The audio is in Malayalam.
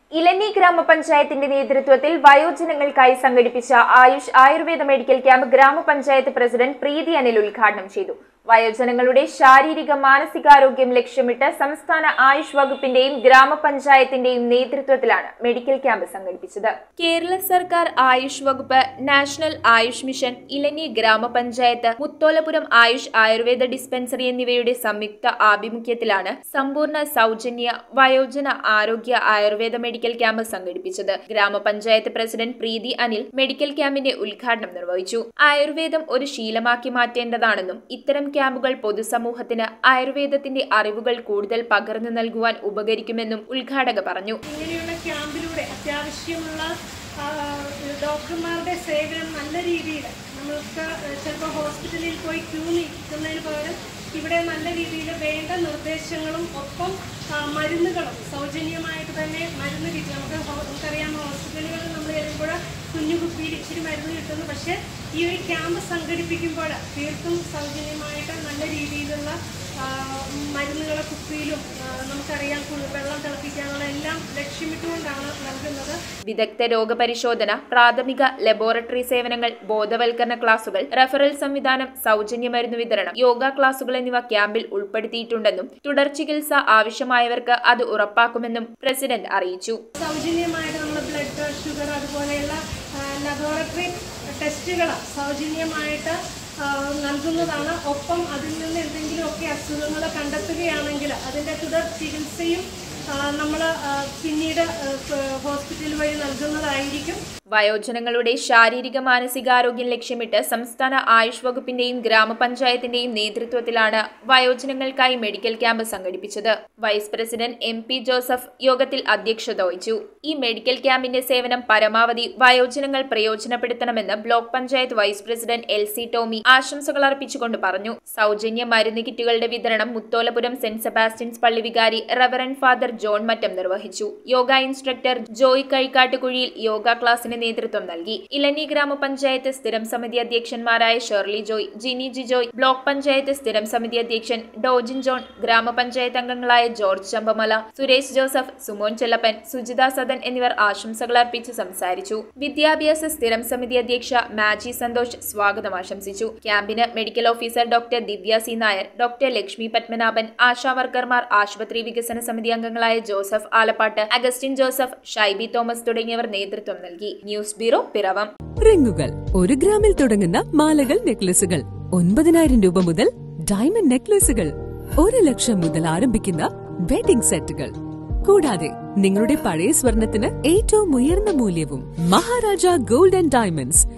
ഇലഞ്ഞി ഗ്രാമപഞ്ചായത്തിന്റെ നേതൃത്വത്തിൽ വയോജനങ്ങൾക്കായി സംഘടിപ്പിച്ച ആയുഷ് ആയുർവേദ മെഡിക്കൽ ക്യാമ്പ് ഗ്രാമപഞ്ചായത്ത് പ്രസിഡന്റ് പ്രീതി അനിൽ ഉദ്ഘാടനം ചെയ്തു വയോജനങ്ങളുടെ ശാരീരിക മാനസികാരോഗ്യം ലക്ഷ്യമിട്ട് സംസ്ഥാന ആയുഷ് വകുപ്പിന്റെയും ഗ്രാമപഞ്ചായത്തിന്റെയും നേതൃത്വത്തിലാണ് മെഡിക്കൽ ക്യാമ്പ് സംഘടിപ്പിച്ചത് കേരള സർക്കാർ ആയുഷ് വകുപ്പ് നാഷണൽ ആയുഷ് മിഷൻ ഇലഞ്ഞി ഗ്രാമപഞ്ചായത്ത് മുത്തോലപുരം ആയുഷ് ആയുർവേദ ഡിസ്പെൻസറി എന്നിവയുടെ സംയുക്ത ആഭിമുഖ്യത്തിലാണ് സമ്പൂർണ്ണ സൗജന്യ വയോജന ആരോഗ്യ ആയുർവേദ മെഡിക്കൽ ക്യാമ്പ് സംഘടിപ്പിച്ചത് ഗ്രാമപഞ്ചായത്ത് പ്രസിഡന്റ് പ്രീതി അനിൽ മെഡിക്കൽ ക്യാമ്പിന്റെ ഉദ്ഘാടനം നിർവഹിച്ചു ആയുർവേദം ഒരു ശീലമാക്കി മാറ്റേണ്ടതാണെന്നും ഇത്തരം ക്യാമ്പുകൾ പൊതുസമൂഹത്തിന് ആയുർവേദത്തിന്റെ അറിവുകൾ കൂടുതൽ പകർന്നു നൽകുവാൻ ഉപകരിക്കുമെന്നും ഉദ്ഘാടക പറഞ്ഞു ഇങ്ങനെയുള്ള ക്യാമ്പിലൂടെ അത്യാവശ്യമുള്ള ആ, ഡോക്ടർമാരുടെ സേവനം നല്ല രീതിയിൽ നമ്മൾക്ക് ചിലപ്പോൾ ഹോസ്പിറ്റലിൽ പോയി ക്യൂ നിൽക്കുന്നതിന് പകരം ഇവിടെ നല്ല രീതിയിൽ വേണ്ട നിർദ്ദേശങ്ങളും ഒപ്പം ആ, മരുന്നുകളും സൗജന്യമായിട്ട് തന്നെ മരുന്ന് കിട്ടും നമുക്ക് ഹോ- നമുക്കറിയാം ഹോസ്പിറ്റലുകളിൽ നമ്മൾ ചെല്ലുമ്പോൾ കുഞ്ഞു കുപ്പിയിൽ ഇച്ചിരി മരുന്ന് കിട്ടുന്നു പക്ഷേ ഈ ഒരു ക്യാമ്പ് സംഘടിപ്പിക്കുമ്പോൾ തീർത്തും സൗജന്യമായിട്ട് നല്ല രീതിയിലുള്ള ആ, മരുന്നുകളെ കുപ്പിയിലും ആ, നമുക്കറിയാം കു- വെള്ളം തിളപ്പിക്കാനുള്ള എല്ലാം ലക്ഷ്യമിട്ടുകൊണ്ടാണ് നൽകുന്നത് വിദഗ്ധ രോഗപരിശോധന പ്രാഥമിക ലബോറട്ടറി സേവനങ്ങൾ ബോധവൽക്കരണ ക്ലാസുകൾ റഫറൽ സംവിധാനം സൗജന്യ മരുന്ന് വിതരണം യോഗ ക്ലാസുകൾ എന്നിവ ക്യാമ്പിൽ ഉൾപ്പെടുത്തിയിട്ടുണ്ടെന്നും തുടർ ചികിത്സ ആവശ്യമായവർക്ക് അത് ഉറപ്പാക്കുമെന്നും പ്രസിഡന്റ് അറിയിച്ചു സൗജന്യമായിട്ട് നമ്മൾ ബ്ലഡ് ഷുഗർ അതുപോലെയുള്ള ലബോറട്ടറി ടെസ്റ്റുകൾ സൗജന്യമായിട്ട് ആ, നൽകുന്നതാണ് ഒപ്പം അതിൽ നിന്ന് എന്തെങ്കിലുമൊക്കെ അസുഖങ്ങൾ കണ്ടെത്തുകയാണെങ്കിൽ അതിൻ്റെ തുടർ ചികിത്സയും നമ്മൾ പിന്നീട് ഹോസ്പിറ്റൽ വഴി നൽകുന്നതായിരിക്കും വയോജനങ്ങളുടെ ശാരീരിക മാനസികാരോഗ്യം ലക്ഷ്യമിട്ട് സംസ്ഥാന ആയുഷ് വകുപ്പിന്റെയും ഗ്രാമപഞ്ചായത്തിന്റെയും നേതൃത്വത്തിലാണ് വയോജനങ്ങൾക്കായി മെഡിക്കൽ ക്യാമ്പ് സംഘടിപ്പിച്ചത് vice president M P Joseph യോഗത്തിൽ അധ്യക്ഷത വഹിച്ചു ഈ മെഡിക്കൽ ക്യാമ്പിന്റെ സേവനം പരമാവധി വയോജനങ്ങൾ പ്രയോജനപ്പെടുത്തണമെന്ന് block panchayat vice president L C Tomy ആശംസകൾ അർപ്പിച്ചുകൊണ്ട് പറഞ്ഞു സൗജന്യ മരുന്ന് കിറ്റുകളുടെ വിതരണം മുത്തോലപുരം സെന്റ് സെബാസ്റ്റ്യൻസ് പള്ളി വികാരി റവറൻ ഫാദർ ജോൺ മറ്റം നിർവഹിച്ചു യോഗ ഇൻസ്ട്രക്ടർ ജോയ് കഴിക്കാട്ടുകുഴിയിൽ യോഗ ക്ലാസിന് നേതൃത്വം നൽകി ഇലഞ്ഞി ഗ്രാമപഞ്ചായത്ത് സ്ഥിരം സമിതി അധ്യക്ഷന്മാരായ Shirley Joy Jini Jijoy block panchayat സ്ഥിരം സമിതി അധ്യക്ഷൻ ഡോജിൻ ജോൺ ഗ്രാമപഞ്ചായത്ത് അംഗങ്ങളായ ജോർജ് ചമ്പമല സുരേഷ് ജോസഫ് സുമോൻ ചെല്ലപ്പൻ സുജിത സദൻ എന്നിവർ ആശംസകൾ അർപ്പിച്ച് സംസാരിച്ചു വിദ്യാഭ്യാസ സ്ഥിരം സമിതി അധ്യക്ഷ മാജി സന്തോഷ് സ്വാഗതം ആശംസിച്ചു ക്യാമ്പിന് medical officer doctor Divya C Nair doctor Lakshmi Padmanabhan Asha വർക്കർമാർ ആശുപത്രി വികസന സമിതി അംഗങ്ങളായ Joseph Alappat Augustine Joseph Shaiby Thomas തുടങ്ങിയവർ നേതൃത്വം നൽകി ന്യൂസ് ബ്യൂറോ പിറവം റിങ്ങുകൾ ഒരു ഗ്രാമിൽ തുടങ്ങുന്ന മാലകൾ നെക്ലസുകൾ ഒൻപതിനായിരം രൂപ മുതൽ ഡയമണ്ട് നെക്ലസുകൾ ഒരു ലക്ഷം മുതൽ ആരംഭിക്കുന്ന വെഡിംഗ് സെറ്റുകൾ കൂടാതെ നിങ്ങളുടെ പഴയ സ്വർണത്തിന് ഏറ്റവും ഉയർന്ന മൂല്യവും മഹാരാജ ഗോൾഡ് ആൻഡ് ഡയമണ്ട്സ്